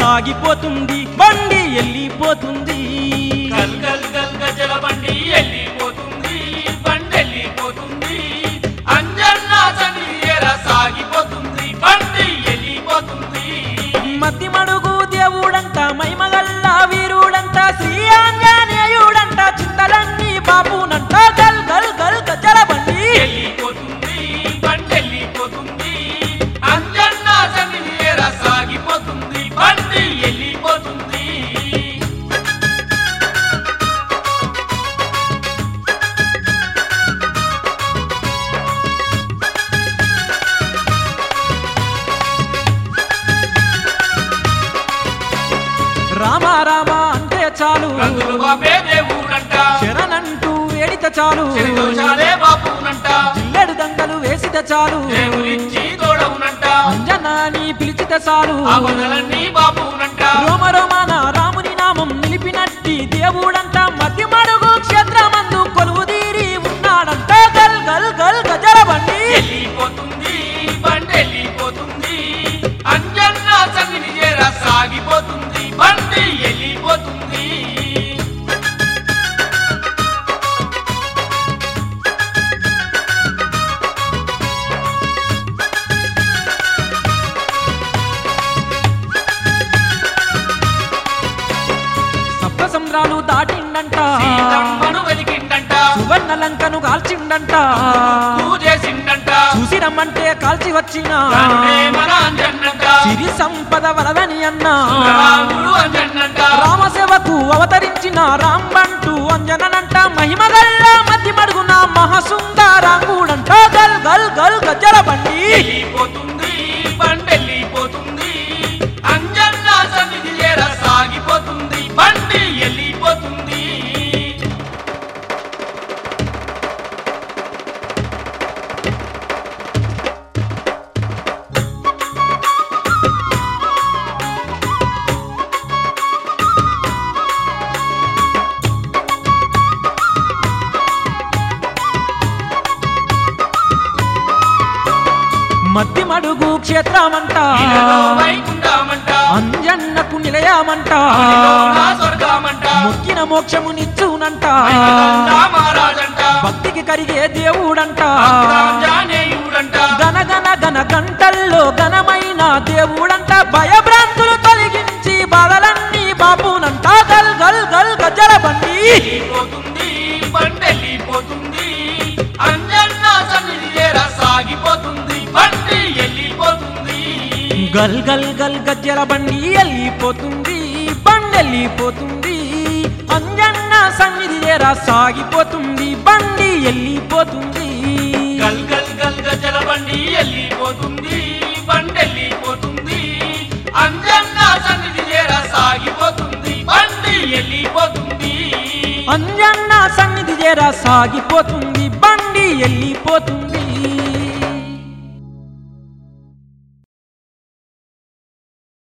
సాగిపోతుంది బండి వెళ్ళిపోతుంది గల్ గల్ గల్ గజల బండి వెళ్ళిపోతుంది బండి వెళ్ళిపోతుంది అంజన్న సన్నిధిర సాగిపోతుంది బండి వెళ్ళిపోతుంది మతి మడుగు దేవుడంట మైమగల్ల వీరుడంట శ్రీ ఆంజనేయుడంట చింతలన్నీ బాపునంట గల్ గల్ గల్ గజల బండి వెళ్ళిపోతుంది బండి వెళ్ళిపోతుంది అంజన్న సన్నిధిర సాగిపోతుంది బండి వెళ్ళిపోతుంది రామ రామ అంటే చాలు రంగులు బాబే దేవుడంట శరణంటూ వేడిత చాలు చిరుదోషాలే బాపునంట జిల్లెడు దండలు వేసిత చాలు దేవుడిచ్చి తోడవునంట అంజనాని పిలిచిత చాలు ఆ కొండలన్నీ బాపునంట రోమ రోమాన రాముని నామం నిలిపినట్టి దేవుడంట మధ్య మడుగు క్షేత్రమందు కొలువు తీరి ఉన్నాడంట గల్ గల్ గల్ గజల బండి వెళ్ళిపోతుంది బండి వెళ్ళిపోతుంది అంజన్న సన్నిధి చేర సాగిపోతుంది బండి వెళ్ళిపోతుంది సప్త సంద్రాలు దాటిండంట సీతమ్మను వెలిగిండంట సువర్ణ లంకను కాల్చిండంట పూజేసిండంట చూసి రమ్మంటే కాల్చి వచ్చిన తండ్రే మన అంజన్నంట సిరి సంపద వలదని అన్నా రాముడు అంజన్నంట రామసేవకు అవతరించిన రాంబంటూ అంజననంట మహిమగల్ల మధ్య మడుగున మహాసుందరాంగుడంట గల్ గల్ గల్ గజ్జల బండి వెళ్ళిపోతుంది బండి వెళ్ళిపోతుంది అంజన్న సన్నిధి చేర సాగిపోతుంది బండి వెళ్ళిపోతుంది మధ్య మడుగు క్షేత్రమంట ఇలలో వైకుంఠమంట అంజన్నకు నిలయమంట అదిలో నా స్వర్గమంట మొక్కిన మోక్షమునిచ్చునంట మహిమగల్ల మహారాజంట భక్తికి కరిగే దేవుడంట భక్తాంజనేయుడంట గన గన గన గంటల్లో ఘనమైన దేవుడంట భయభ్రాంతులు తొలగించి బాధలన్నీ బాపునంట గల్ గల్ గల్ గజ్జల బండి వెళ్ళిపోతుంది బండి వెళ్ళిపోతుంది అంజన్న సన్నిధి చేర సాగిపోతుంది బండి వెళ్ళిపోతుంది గల్ గల్ గల్ గజ్జల బండి వెళ్ళిపోతుంది బండి వెళ్ళిపోతుంది అంజన్న సన్నిధి చేరా సాగిపోతుంది బండి వెళ్ళిపోతుంది గల్ గల్ గల్ గజల బండి వెళ్ళిపోతుంది బండి వెళ్ళిపోతుంది అంజన్న సన్నిధి చేర సాగిపోతుంది బండి వెళ్ళిపోతుంది అంజన్న సన్నిధి చేరా సాగిపోతుంది బండి వెళ్ళిపోతుంది